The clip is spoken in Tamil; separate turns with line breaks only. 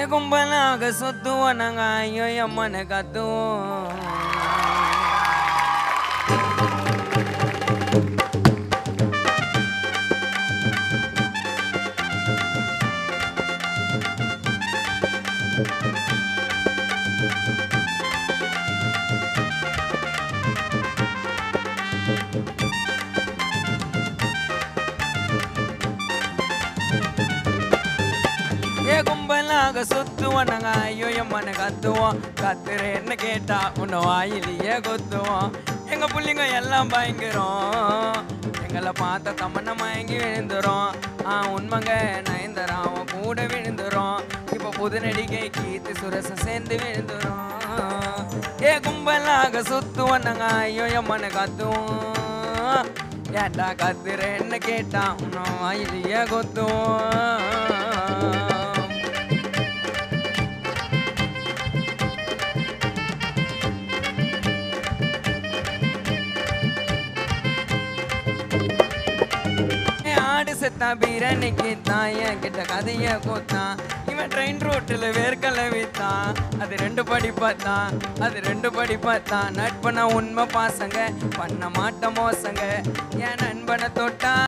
கும்பலாக சுத்துவோம் நாங்க ஐயோ அம்மனை கத்துவோம் ஏ கும்பலாக சுத்துவோம் நாங்க ஐயோ அம்மனை கத்துவோம் கத்துறேன்னு கேட்டா உன்னை வாயிலேயே கொத்துவோம் எங்க புள்ளிங்க எல்லாம் பயங்கரம் எங்களை பார்த்த தம்மனை மயங்கி விழுந்துரும் ஆ உண்மைங்க நயன்தரா அவன் கூட விழுந்துரும் இப்போ புது நடிகை கீர்த்தி சுரசம் சேர்ந்து விழுந்துரும் ஏ கும்பலாக சுத்துவோம் நாங்க ஐயோ அம்மனை கத்துவோம் ஏன்டா கத்துறேன்னு கேட்டா உன்னை வாயிலேயே கொத்துவோம் என் ஆடு செத்தா பிரியாணிக்கு தான் என் கிட்ட கதைய கோத்தான் இவன் ட்ரெயின் ரோட்டில் வேர்க்கலை வித்தான் அது ரெண்டு படி பார்த்தான் அது ரெண்டு படி பார்த்தான் நட்பனா உண்மை பாசங்க பண்ண மாட்ட மோசங்க என் நண்பனை தொட்டா